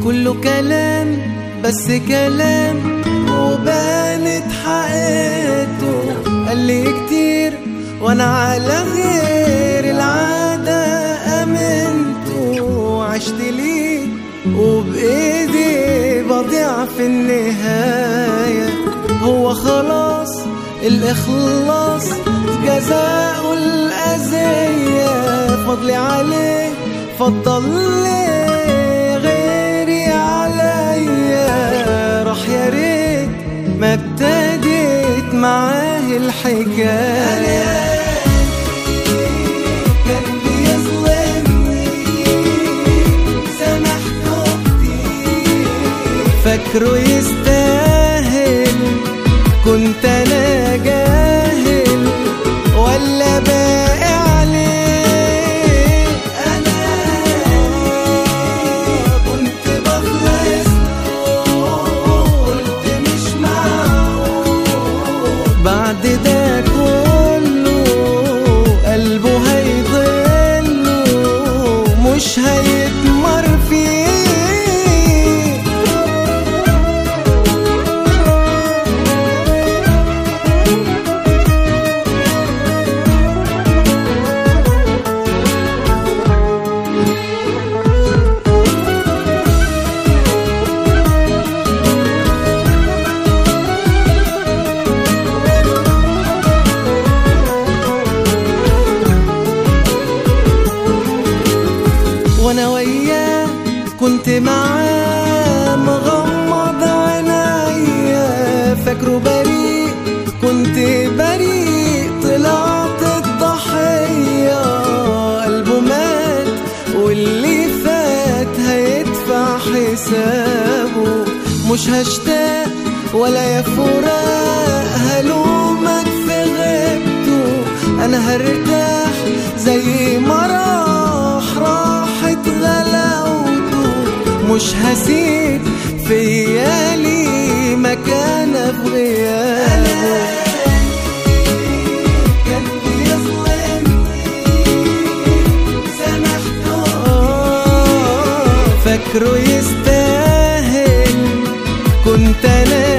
كله كلام بس كلام وبانت حقيقته قال لي كتير وانا على غير العادة امنت وعشت ليه وبايدي بضيع في النهاية هو خلاص الاخلاص جزاء الاذية فضلي عليه فضل لي غيري عليا راح يا ريت ما ابتديت معاه الحكايه كان بيظلمني سامحته كتير فاكره يستاهل كنت انا جاهل ولا باقي عليه انا كنت بخلص قلت مش معقول بعد ده كله قلبه هيضله مش هيتمر فيه وانا وياه كنت معاه مغمض عينيا فاكره بريء كنت بريء طلعت الضحية قلبه مات واللي فات هيدفع حسابه مش هشتاق ولا يا فراق هلومك في غيبته انا هرتاح زي ما راح راحت غلاوته مش هسيب فيا لي مكانه في غيابه كان بيظلمني سامحته فاكره يستاهل كنت انا